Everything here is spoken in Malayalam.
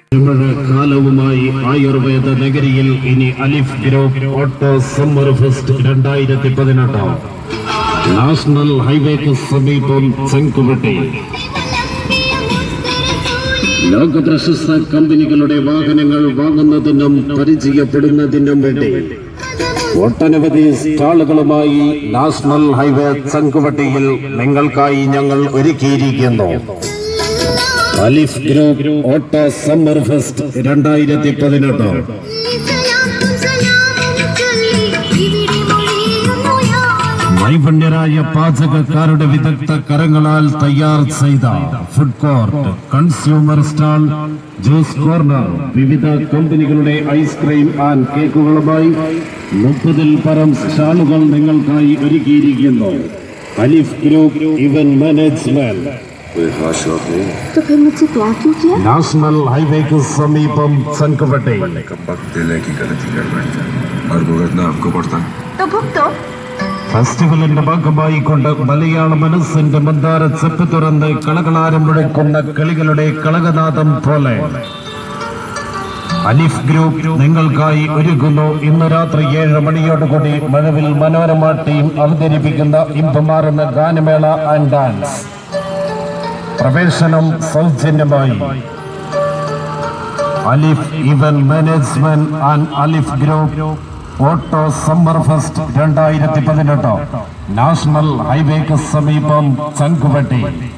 കാലവുമായി ആയുർവേദ നഗരിയിൽ ഇനി അലിഫ് ഗ്രൂപ്പ് ഓട്ടോ സമ്മർ ഫെസ്റ്റ് രണ്ടായിരത്തി പതിനെട്ട് നാഷണൽ ഹൈവേക്ക് സമീപം ചെങ്കുവെട്ടി ലോക പ്രശസ്ത കമ്പനികളുടെ വാഹനങ്ങൾ വാങ്ങുന്നതിനും പരിചയപ്പെടുന്നതിനും വേണ്ടി ഒട്ടനവധി സ്റ്റാളുകളുമായി നാഷണൽ ഹൈവേ ചങ്കുവട്ടിയിൽ നിങ്ങൾക്കായി ഞങ്ങൾ ഒരുക്കിയിരിക്കുന്നു അലിഫ് ഗ്രൂപ്പ് ഓട്ടോ സമ്മർ ഫെസ്റ്റ് രണ്ടായിരത്തി പതിനെട്ട് നൈപുണ്യരായ പാചകക്കാരുടെ വിദഗ്ധ കരങ്ങളാൽ തയ്യാർ ചെയ്ത food court consumer stall juice corner വിവിധ കമ്പനികളുടെ ഐസ്ക്രീം ആൻഡ് കേക്കുകളുമായി മുപ്പതിൽ പരം സ്റ്റാളുകൾ നിങ്ങൾക്കായി ഒരുക്കിയിരിക്കുന്നു അലിഫ് ഗ്രൂപ്പ് ഇവന്റ് മാനേജ്മെന്റ് कोई खास शौक नहीं है तो फिर मुझसे प्यार क्यों किया നാഷണൽ ഹൈവേക്ക് സമീപം ചങ്കവട്ടെ कब वक्त दिल है की गलती कर बैठता है और भुगतना आपको पड़ता है तो भुगतो ഫെസ്റ്റിവലിന്റെ ഭാഗമായി കൊണ്ട് മലയാള മനസ്സിന്റെ മന്ദാര ചെപ്പ് തുറന്ന് കളകളാരം മുഴക്കുന്ന കിളികളുടെ കളകനാദം പോലെ അലിഫ് ഗ്രൂപ്പ് നിങ്ങൾക്കായി ഒരുക്കുന്നു ഇന്ന് രാത്രി ഏഴ് മണിയോടുകൂടി മഴവിൽ മനോരമ ടീം അവതരിപ്പിക്കുന്ന ഇമ്പമാറുന്ന ഗാനമേള ആൻഡ് ഡാൻസ് പ്രവേശനം സൗജന്യമായി Alif event management and Alif group auto summer fest രണ്ടായിരത്തി പതിനെട്ട് നാഷണൽ ഹൈവേക്ക് സമീപം ചങ്കുവട്ടി